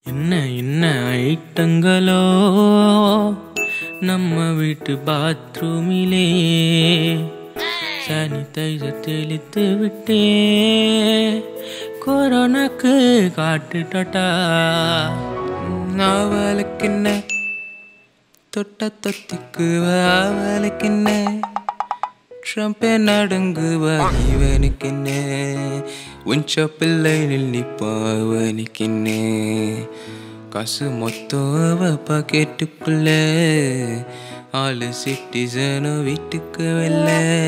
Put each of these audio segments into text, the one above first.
என்ன என்ன ஐட்டங்களோ நம்ம வீட்டு பாத்ரூமிலே சானிடைசர் தெளித்து விட்டே கொரோனாக்கு காட்டுட்டா அவளுக்கு என்ன தொட்ட தொத்திக்குவ அவளுக்கு என்ன ட்ரம்பே நடுங்குவ இவனுக்கு என்ன உஞ்ச பிள்ளையில் நிப்பாவனுக்கு என்ன காசு மொத்தம் அவ பாக்கெட்டுக்குள்ள ஆளு சிட்டிசனும் வீட்டுக்கு வெல்ல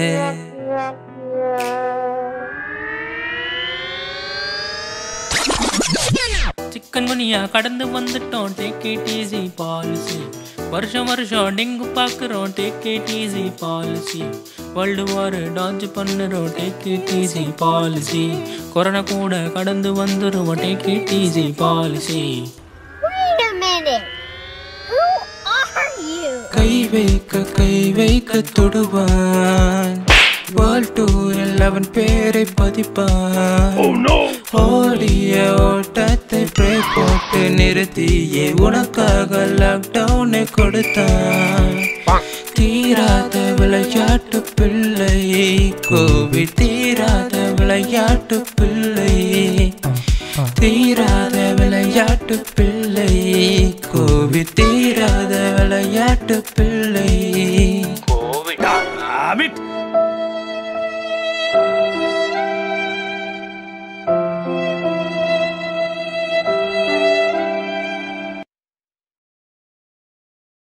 சிக்கன் குனியா கடந்து வந்துட்டோம் டேக் இட் ஈஸி பாலிசி வருஷம் வருஷம் டெங்கு பார்க்குறோம் take it easy policy world war dance பண்ணுறோம் take it easy policy corona கூட கடந்து வந்துருவோம் take it easy policy Wait a minute. Who are you? கை வைக்க கை வைக்க தொடுவான் வேர்ல்ட் டூரில் அவன் பேரை பதிப்பான் ஓடிய ஓட்டத்தை பிரே போட்டு நிறுத்தியே உனக்காக லாக்டவுனை கொடுத்தான் தீராத விளையாட்டு பிள்ளை கோவிட் தீராத விளையாட்டு பிள்ளை தீராத விளையாட்டு பிள்ளை கோவி தீராத விளையாட்டு பிள்ளை